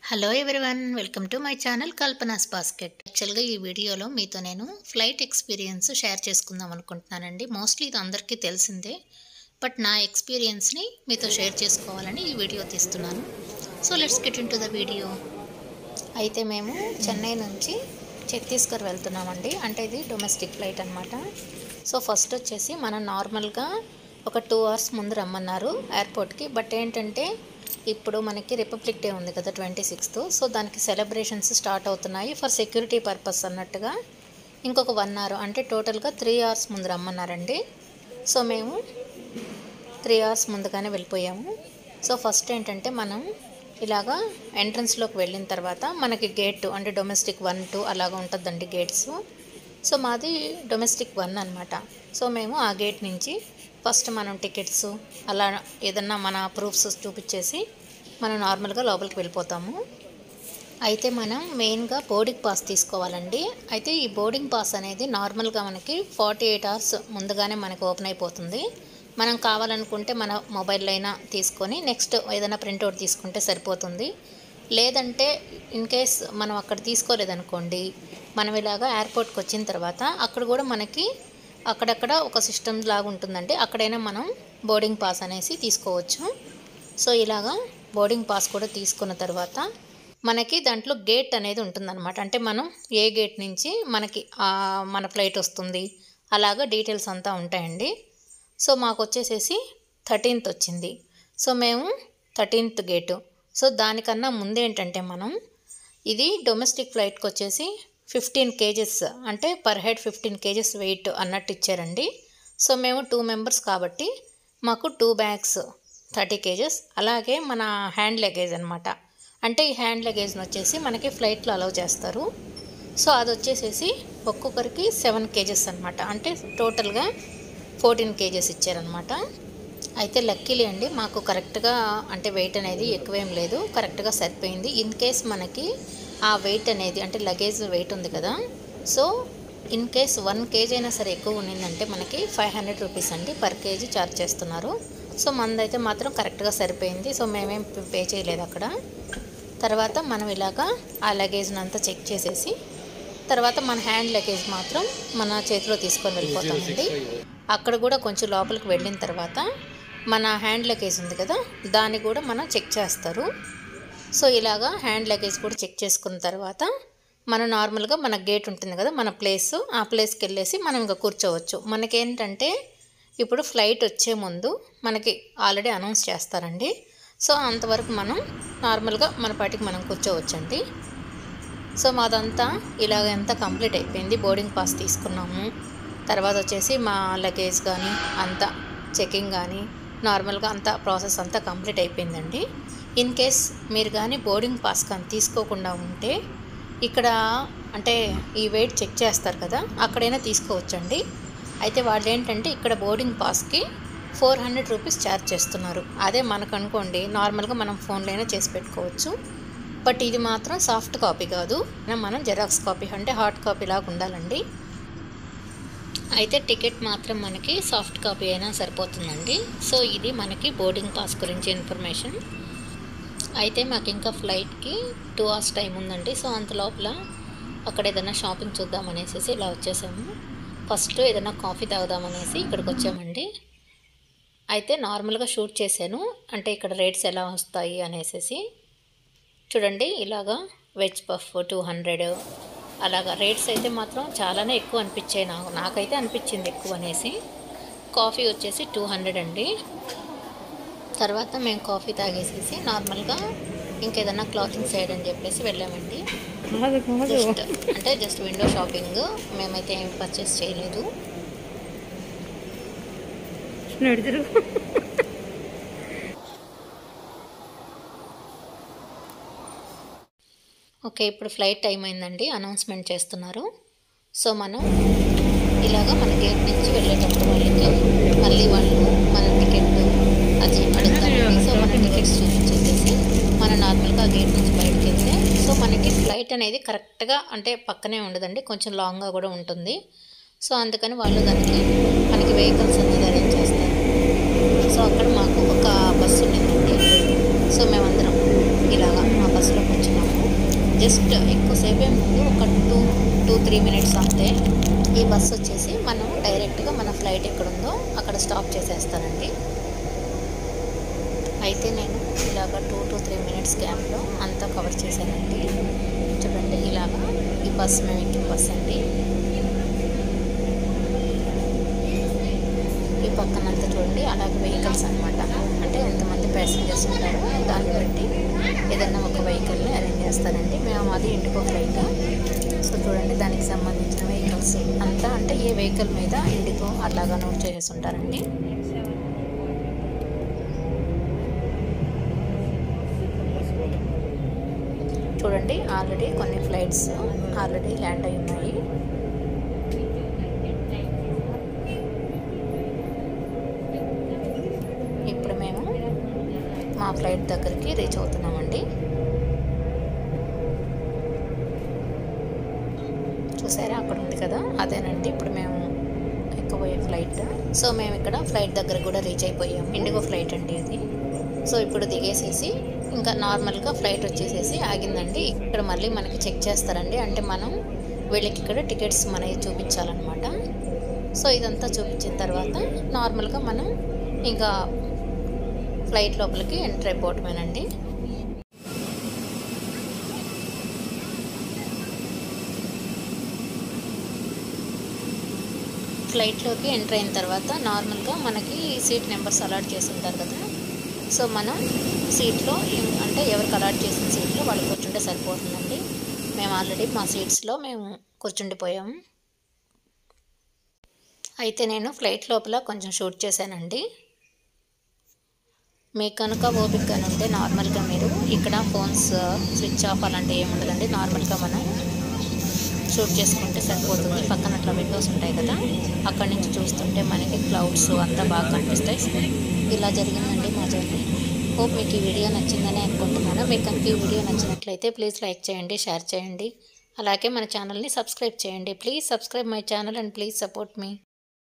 hello everyone welcome to my channel Kalpana's basket యాక్చువల్గా ఈ వీడియోలో మీతో నేను ఫ్లైట్ ఎక్స్పీరియన్స్ షేర్ చేసుకుందాం అనుకుంటున్నానండి మోస్ట్లీ ఇది అందరికీ తెలిసిందే బట్ నా ఎక్స్పీరియన్స్ని మీతో షేర్ చేసుకోవాలని ఈ వీడియో తీస్తున్నాను so let's get in to the video అయితే మేము చెన్నై నుంచి ఛత్తీస్గఢ్ వెళ్తున్నామండి అంటే ఇది డొమెస్టిక్ ఫ్లైట్ అనమాట సో ఫస్ట్ వచ్చేసి మనం నార్మల్గా ఒక టూ అవర్స్ ముందు రమ్మన్నారు ఎయిర్పోర్ట్కి బట్ ఏంటంటే ఇప్పుడు మనకి రిపబ్లిక్ డే ఉంది కదా ట్వంటీ సిక్స్త్ సో దానికి సెలబ్రేషన్స్ స్టార్ట్ అవుతున్నాయి ఫర్ సెక్యూరిటీ పర్పస్ అన్నట్టుగా ఇంకొక వన్ అవర్ అంటే టోటల్గా త్రీ అవర్స్ ముందు రమ్మన్నారండి సో మేము త్రీ అవర్స్ ముందుగానే వెళ్ళిపోయాము సో ఫస్ట్ ఏంటంటే మనం ఇలాగా ఎంట్రన్స్లోకి వెళ్ళిన తర్వాత మనకి గేట్ అంటే డొమెస్టిక్ వన్ టూ అలాగా ఉంటుందండి గేట్స్ సో మాది డొమెస్టిక్ వన్ అనమాట సో మేము ఆ గేట్ నుంచి ఫస్ట్ మనం టికెట్స్ అలా ఏదన్నా మన ప్రూఫ్స్ చూపించేసి మనం నార్మల్గా లోపలికి వెళ్ళిపోతాము అయితే మనం మెయిన్గా బోర్డింగ్ పాస్ తీసుకోవాలండి అయితే ఈ బోర్డింగ్ పాస్ అనేది నార్మల్గా మనకి ఫార్టీ ఎయిట్ అవర్స్ ముందుగానే మనకి ఓపెన్ అయిపోతుంది మనం కావాలనుకుంటే మన మొబైల్లో అయినా తీసుకొని నెక్స్ట్ ఏదైనా ప్రింట్అవుట్ తీసుకుంటే సరిపోతుంది లేదంటే ఇన్ కేస్ మనం అక్కడ తీసుకోలేదనుకోండి మనం ఇలాగా ఎయిర్పోర్ట్కి వచ్చిన తర్వాత అక్కడ కూడా మనకి అక్కడక్కడ ఒక సిస్టమ్ లాగా ఉంటుందండి అక్కడైనా మనం బోర్డింగ్ పాస్ అనేసి తీసుకోవచ్చు సో ఇలాగా బోర్డింగ్ పాస్ కూడా తీసుకున్న తర్వాత మనకి దాంట్లో గేట్ అనేది ఉంటుందన్నమాట అంటే మనం ఏ గేట్ నుంచి మనకి ఆ, మన ఫ్లైట్ వస్తుంది అలాగా డీటెయిల్స్ అంతా ఉంటాయండి సో మాకు వచ్చేసేసి థర్టీన్త్ వచ్చింది సో మేము థర్టీన్త్ గేటు సో దానికన్నా ముందేంటంటే మనం ఇది డొమెస్టిక్ ఫ్లైట్కి వచ్చేసి ఫిఫ్టీన్ కేజెస్ అంటే per head fifteen kgs weight అన్నట్టు ఇచ్చారండి సో మేము టూ మెంబర్స్ కాబట్టి మాకు టూ బ్యాగ్స్ థర్టీ కేజెస్ అలాగే మన హ్యాండ్ లగేజ్ అనమాట అంటే ఈ హ్యాండ్ లగేజ్ని వచ్చేసి మనకి ఫ్లైట్లో అలౌ చేస్తారు సో అది వచ్చేసేసి ఒక్కొక్కరికి సెవెన్ కేజెస్ అనమాట అంటే టోటల్గా ఫోర్టీన్ కేజెస్ ఇచ్చారనమాట అయితే లక్కీలీ అండి మాకు కరెక్ట్గా అంటే వెయిట్ అనేది ఎక్కువేం లేదు కరెక్ట్గా సరిపోయింది ఇన్ కేస్ మనకి ఆ వెయిట్ అనేది అంటే లగేజ్ వెయిట్ ఉంది కదా so in case one kg అయినా సరే ఎక్కువ ఉన్నిందంటే మనకి ఫైవ్ హండ్రెడ్ రూపీస్ అండి పర్ కేజీ ఛార్జ్ చేస్తున్నారు సో మనదైతే మాత్రం కరెక్ట్గా సరిపోయింది సో మేమేం పే చేయలేదు అక్కడ తర్వాత మనం ఇలాగా ఆ లగేజ్ని అంతా చెక్ చేసేసి తర్వాత మన హ్యాండ్ లగేజ్ మాత్రం మన చేతిలో తీసుకొని వెళ్ళిపోతామండి అక్కడ కూడా కొంచెం లోపలికి వెళ్ళిన తర్వాత మన హ్యాండ్ లగేజ్ ఉంది కదా దాన్ని కూడా మనం చెక్ చేస్తారు సో ఇలాగా హ్యాండ్ లగేజ్ కూడా చెక్ చేసుకున్న తర్వాత మనం నార్మల్గా మన గేట్ ఉంటుంది కదా మన ప్లేస్ ఆ ప్లేస్కి వెళ్ళేసి మనం ఇంకా కూర్చోవచ్చు మనకేంటంటే ఇప్పుడు ఫ్లైట్ వచ్చే ముందు మనకి ఆల్రెడీ అనౌన్స్ చేస్తారండి సో అంతవరకు మనం నార్మల్గా మన పాటికి మనం కూర్చోవచ్చండి సో మాదంతా ఇలాగ అంతా కంప్లీట్ అయిపోయింది బోర్డింగ్ పాస్ తీసుకున్నాము తర్వాత వచ్చేసి మా లగేజ్ కానీ అంతా చెకింగ్ కానీ నార్మల్గా అంతా ప్రాసెస్ అంతా కంప్లీట్ అయిపోయిందండి ఇన్ కేస్ మీరు కానీ బోర్డింగ్ పాస్ కానీ తీసుకోకుండా ఉంటే ఇక్కడ అంటే ఈ వెయిట్ చెక్ చేస్తారు కదా అక్కడైనా తీసుకోవచ్చండి అయితే వాళ్ళు ఏంటంటే ఇక్కడ బోర్డింగ్ పాస్కి ఫోర్ హండ్రెడ్ రూపీస్ ఛార్జ్ చేస్తున్నారు అదే మనకు అనుకోండి నార్మల్గా మనం ఫోన్లోనే చేసి పెట్టుకోవచ్చు బట్ ఇది మాత్రం సాఫ్ట్ కాపీ కాదు మనం జెరాక్స్ కాపీ అంటే హార్డ్ కాపీ లాగా ఉండాలండి అయితే టికెట్ మాత్రం మనకి సాఫ్ట్ కాపీ అయినా సరిపోతుందండి సో ఇది మనకి బోర్డింగ్ పాస్ గురించి ఇన్ఫర్మేషన్ అయితే మాకు ఇంకా ఫ్లైట్కి టూ అవర్స్ టైం ఉందండి సో అంత లోపల అక్కడ ఏదైనా షాపింగ్ చూద్దాం అనేసి ఇలా వచ్చేసాము ఫస్ట్ ఏదైనా కాఫీ తాగుదామనేసి ఇక్కడికి వచ్చామండి అయితే నార్మల్గా షూట్ చేశాను అంటే ఇక్కడ రేట్స్ ఎలా వస్తాయి అనేసి చూడండి ఇలాగా వెజ్ పఫ్ టూ హండ్రెడ్ అలాగా రేట్స్ అయితే మాత్రం చాలానే ఎక్కువ అనిపించాయి నాకు నాకైతే అనిపించింది ఎక్కువ అనేసి కాఫీ వచ్చేసి టూ హండ్రెడ్ అండి తర్వాత మేము కాఫీ తాగేసేసి నార్మల్గా ఇంకేదన్నా క్లాతింగ్ సైడ్ అని చెప్పేసి వెళ్ళామండి జస్ట్ అంటే జస్ట్ విండో షాపింగ్ మేమైతే ఏం పర్చేస్ చేయలేదు ఓకే ఇప్పుడు ఫ్లైట్ టైం అయిందండి అనౌన్స్మెంట్ చేస్తున్నారు సో మనం ఇలాగా మన గేట్ నుంచి వెళ్ళేటప్పుడు వాళ్ళకి మళ్ళీ వాళ్ళు మన టికెట్ అది అడుగుతారండి సో మన టికెట్స్ చూపించేసేసి మన నార్మల్గా గేట్ నుంచి బయటకు వెళ్తే సో మనకి ఫ్లైట్ అనేది కరెక్ట్గా అంటే పక్కనే ఉండదండి కొంచెం లాంగ్గా కూడా ఉంటుంది సో అందుకని వాళ్ళు దానికి మనకి వెహికల్స్ అనేది అరేంజ్ చేస్తారు సో అక్కడ మాకు ఒక బస్సు ఉండిందండి సో మేమందరం ఇలాగా మా బస్సులో కూర్చున్నాము జస్ట్ ఎక్కువసేపు ఏం లేదు ఒక టూ టూ త్రీ మినిట్స్ అంతే ఈ బస్సు వచ్చేసి మనం డైరెక్ట్గా మన ఫ్లైట్ ఎక్కడ ఉందో అక్కడ స్టాప్ చేసేస్తానండి అయితే నేను ఇలాగ టూ టు త్రీ మినిట్స్ గ్యాప్లో అంతా కవర్ చేశానండి చూడండి ఇలాగా ఈ బస్ మేము ఎక్కిన బస్ అండి ఈ పక్కనంతా చూడండి అలాగే వెహికల్స్ అనమాట అంటే ఎంతమంది ప్యాసింజర్స్ ఉంటారో దాన్ని బట్టి ఏదైనా ఒక వెహికల్ని అరేంజ్ చేస్తారండి మేము అది ఇండిగో ఫ్లైట్ సో చూడండి దానికి సంబంధించిన వెహికల్స్ అంతా అంటే ఏ వెహికల్ మీద ఇండిగో అలాగా నోట్ చేసేసి ఉంటారండి చూడండి ఆల్రెడీ కొన్ని ఫ్లైట్స్ ఆల్రెడీ ల్యాండ్ అయి ఉన్నాయి ఇప్పుడు మేము మా ఫ్లైట్ దగ్గరికి రీచ్ అవుతున్నామండి చూసారా అక్కడ ఉంది కదా అదేనండి ఇప్పుడు మేము ఎక్కబోయే ఫ్లైట్ సో మేము ఇక్కడ ఫ్లైట్ దగ్గర కూడా రీచ్ అయిపోయాం ఇండిగో ఫ్లైట్ అండి ఇది సో ఇప్పుడు దిగేసేసి ఇంకా నార్మల్గా ఫ్లైట్ వచ్చేసేసి ఆగిందండి ఇక్కడ మళ్ళీ మనకి చెక్ చేస్తారండి అంటే మనం వీళ్ళకి ఇక్కడ టికెట్స్ మనకి చూపించాలన్నమాట సో ఇదంతా చూపించిన తర్వాత నార్మల్గా మనం ఇంకా ఫ్లైట్ లోపలికి ఎంటర్ అయిపోవటమేనండి ఫ్లైట్లోకి ఎంటర్ అయిన తర్వాత నార్మల్గా మనకి సీట్ నెంబర్స్ అలాట్ చేసి ఉంటారు కదా సో మనం సీట్లో ఏం- అంటే ఎవరికి అలాట్ చేసిన సీట్లో వాళ్ళు కూర్చుంటే సరిపోతుందండి మేము ఆల్రెడీ మా సీట్స్లో మేము కూర్చుండిపోయాము అయితే నేను ఫ్లైట్ లోపల కొంచెం షూట్ చేశానండి మీకు కనుక ఓపిక ఉంటే నార్మల్గా మీరు ఇక్కడ ఫోన్స్ స్విచ్ ఆఫ్ అలాంటివి ఏమి ఉండదండి నార్మల్గా మనం షూట్ చేసుకుంటే సరిపోతుంది పక్కన అట్లా విండోస్ ఉంటాయి కదా అక్కడి నుంచి చూస్తుంటే మనకి క్లౌడ్స్ అంతా బాగా కనిపిస్తాయి ఇలా జరిగిందండి మా జర్నీ హోప్ మీకు ఈ వీడియో నచ్చిందని అనుకుంటున్నాను మీకు కనుక ఈ వీడియో నచ్చినట్లయితే ప్లీజ్ లైక్ చేయండి షేర్ చేయండి అలాగే మన ఛానల్ని సబ్స్క్రైబ్ చేయండి please subscribe my channel and please support me